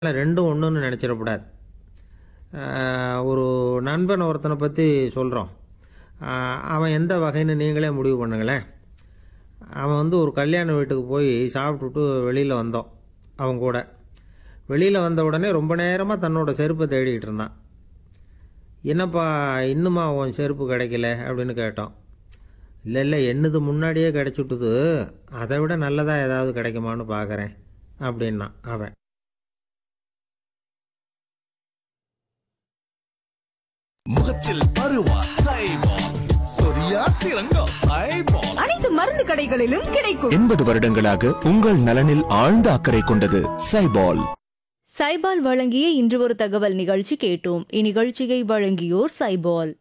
இல்லை ரெண்டும் ஒன்றுன்னு நினச்சிடக்கூடாது ஒரு நண்பன் ஒருத்தனை பற்றி சொல்கிறோம் அவன் எந்த வகைன்னு நீங்களே முடிவு பண்ணுங்களேன் அவன் வந்து ஒரு கல்யாண வீட்டுக்கு போய் சாப்பிட்டுட்டு வெளியில் வந்தோம் அவன் கூட வெளியில் வந்த உடனே ரொம்ப நேரமாக தன்னோட செருப்பை தேடிட்டு இருந்தான் என்னப்பா இன்னுமா உன் செருப்பு கிடைக்கல அப்படின்னு கேட்டோம் இல்லை இல்லை என்னது முன்னாடியே கிடைச்சுட்டுது அதை விட நல்லதாக ஏதாவது கிடைக்குமான்னு பார்க்குறேன் அப்படின்னான் அவன் முகத்தில் பருவா சைபால் சொரியா சிறங்கோ சைபால் அனைத்து மருந்து கடைகளிலும் கிடைக்கும் எண்பது வருடங்களாக உங்கள் நலனில் ஆழ்ந்த அக்கறை கொண்டது சைபால் சைபால் வழங்கிய இன்று ஒரு தகவல் நிகழ்ச்சி கேட்டோம் இந்நிகழ்ச்சியை வழங்கியோர் சைபால்